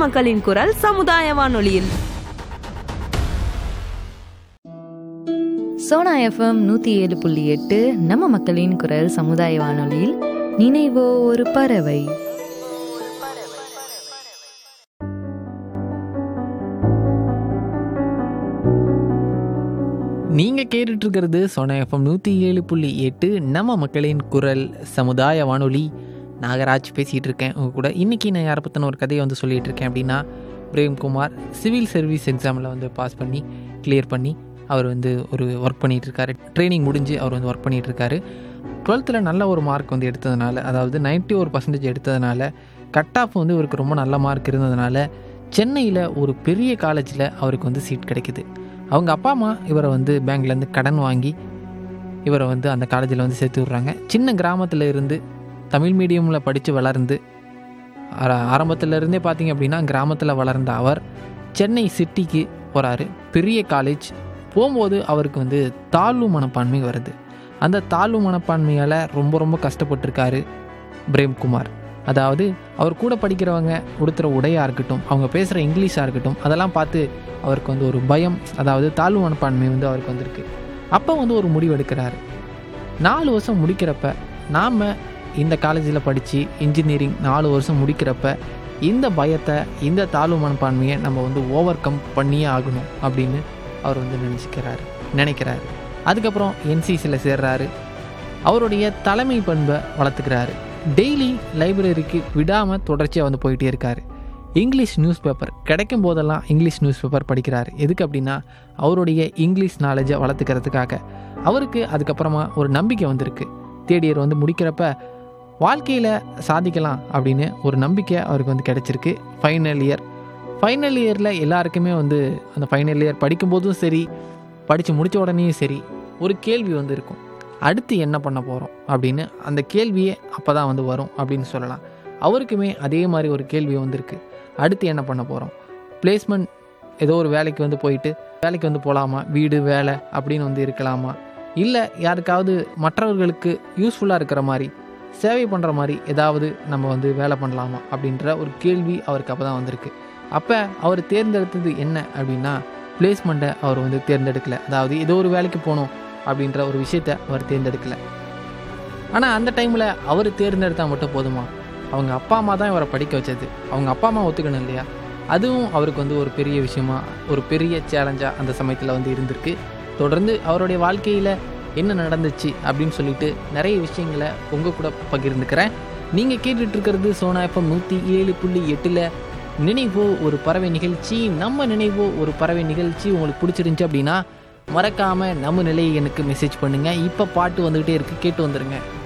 மக்களின் குரல் சமுதாய வானொலியில் சோனா எஃப்எம் நூற்றி ஏழு புள்ளி எட்டு நம்ம மக்களின் குரல் சமுதாய வானொலியில் நினைவோ ஒரு பறவை நீங்கள் கேட்டுட்டு இருக்கிறது சோனா எஃப்எம் நூற்றி ஏழு புள்ளி எட்டு நம்ம மக்களின் குரல் சமுதாய வானொலி நாகராஜ் பேசிகிட்டு இருக்கேன் உங்க கூட இன்றைக்கி நான் யாரை பற்றின ஒரு கதையை வந்து சொல்லிகிட்டு இருக்கேன் அப்படின்னா பிரேம்குமார் சிவில் சர்வீஸ் எக்ஸாமில் வந்து பாஸ் பண்ணி கிளியர் பண்ணி அவர் வந்து ஒரு ஒர்க் பண்ணிகிட்டு இருக்காரு ட்ரைனிங் முடிஞ்சு அவர் வந்து ஒர்க் பண்ணிகிட்டு இருக்காரு டுவெல்த்தில் நல்ல ஒரு மார்க் வந்து எடுத்ததுனால அதாவது 91% ஒரு பர்சன்டேஜ் எடுத்ததுனால கட் ஆஃப் வந்து இவருக்கு ரொம்ப நல்ல மார்க் இருந்ததுனால சென்னையில் ஒரு பெரிய காலேஜில் அவருக்கு வந்து சீட் கிடைக்குது அவங்க அப்பா அம்மா இவரை வந்து பேங்க்லேருந்து கடன் வாங்கி இவரை வந்து அந்த காலேஜில் வந்து சேர்த்து விட்றாங்க சின்ன கிராமத்தில் இருந்து தமிழ் மீடியமில் படித்து வளர்ந்து ஆர- ஆரம்பத்துல இருந்தே பார்த்தீங்க அப்படின்னா கிராமத்தில் வளர்ந்த அவர் சென்னை சிட்டிக்கு போகிறாரு பெரிய காலேஜ் போகும்போது அவருக்கு வந்து தாழ்வு மனப்பான்மை வருது அந்த தாழ்வு மனப்பான்மையால் ரொம்ப ரொம்ப கஷ்டப்பட்டிருக்காரு பிரேம்குமார் அதாவது அவர் கூட படிக்கிறவங்க உடுத்துகிற உடையாக இருக்கட்டும் அவங்க பேசுகிற இங்கிலீஷாக இருக்கட்டும் அதெல்லாம் பார்த்து அவருக்கு வந்து ஒரு பயம் அதாவது தாழ்வு மனப்பான்மை வந்து அவருக்கு வந்திருக்கு அப்போ வந்து ஒரு முடிவு எடுக்கிறாரு நாலு வருஷம் முடிக்கிறப்ப நாம் இந்த காலேஜில் படித்து இன்ஜினியரிங் நாலு வருஷம் முடிக்கிறப்ப இந்த பயத்தை இந்த தாழ்வு மனப்பான்மையை நம்ம வந்து ஓவர் கம் பண்ணியே ஆகணும் அப்படின்னு அவர் வந்து நினச்சிக்கிறாரு நினைக்கிறாரு அதுக்கப்புறம் என்சிசியில் சேர்றாரு அவருடைய தலைமை பண்பை வளர்த்துக்கிறாரு டெய்லி லைப்ரரிக்கு விடாமல் தொடர்ச்சியாக வந்து போயிட்டே இருக்காரு இங்கிலீஷ் நியூஸ் பேப்பர் கிடைக்கும் போதெல்லாம் இங்கிலீஷ் நியூஸ் பேப்பர் படிக்கிறாரு எதுக்கு அப்படின்னா அவருடைய இங்கிலீஷ் நாலேஜை வளர்த்துக்கிறதுக்காக அவருக்கு அதுக்கப்புறமா ஒரு நம்பிக்கை வந்திருக்கு தேர்ட் இயர் வந்து முடிக்கிறப்ப வாழ்க்கையில் சாதிக்கலாம் அப்படின்னு ஒரு நம்பிக்கை அவருக்கு வந்து கிடைச்சிருக்கு ஃபைனல் இயர் ஃபைனல் இயரில் எல்லாருக்குமே வந்து அந்த ஃபைனல் இயர் படிக்கும்போதும் சரி படித்து முடித்த உடனேயும் சரி ஒரு கேள்வி வந்து இருக்கும் அடுத்து என்ன பண்ண போகிறோம் அப்படின்னு அந்த கேள்வியே அப்போ தான் வந்து வரும் அப்படின்னு சொல்லலாம் அவருக்குமே அதே மாதிரி ஒரு கேள்வி வந்திருக்கு அடுத்து என்ன பண்ண போகிறோம் பிளேஸ்மெண்ட் ஏதோ ஒரு வேலைக்கு வந்து போயிட்டு வேலைக்கு வந்து போகலாமா வீடு வேலை அப்படின்னு வந்து இருக்கலாமா இல்லை யாருக்காவது மற்றவர்களுக்கு யூஸ்ஃபுல்லாக இருக்கிற மாதிரி சேவை பண்ணுற மாதிரி ஏதாவது நம்ம வந்து வேலை பண்ணலாமா அப்படின்ற ஒரு கேள்வி அவருக்கு அப்போ தான் வந்திருக்கு அப்போ அவர் தேர்ந்தெடுத்தது என்ன அப்படின்னா பிளேஸ்மெண்ட்டை அவர் வந்து தேர்ந்தெடுக்கல அதாவது ஏதோ ஒரு வேலைக்கு போகணும் அப்படின்ற ஒரு விஷயத்தை அவர் தேர்ந்தெடுக்கல ஆனால் அந்த டைமில் அவர் தேர்ந்தெடுத்தால் மட்டும் போதுமா அவங்க அப்பா அம்மா தான் இவரை படிக்க வச்சது அவங்க அப்பா அம்மா ஒத்துக்கணும் இல்லையா அதுவும் அவருக்கு வந்து ஒரு பெரிய விஷயமா ஒரு பெரிய சேலஞ்சாக அந்த சமயத்தில் வந்து இருந்திருக்கு தொடர்ந்து அவருடைய வாழ்க்கையில் என்ன நடந்துச்சு அப்படின்னு சொல்லிட்டு நிறைய விஷயங்களை உங்கள் கூட பகிர்ந்துக்கிறேன் நீங்கள் கேட்டுட்டு இருக்கிறது சோனா எஃப்எம் நூற்றி ஏழு புள்ளி எட்டில் நினைவோ ஒரு பறவை நிகழ்ச்சி நம்ம நினைவோ ஒரு பறவை நிகழ்ச்சி உங்களுக்கு பிடிச்சிருந்துச்சி அப்படின்னா மறக்காமல் நம்ம நிலையை எனக்கு மெசேஜ் பண்ணுங்கள் இப்போ பாட்டு வந்துக்கிட்டே இருக்குது கேட்டு வந்துடுங்க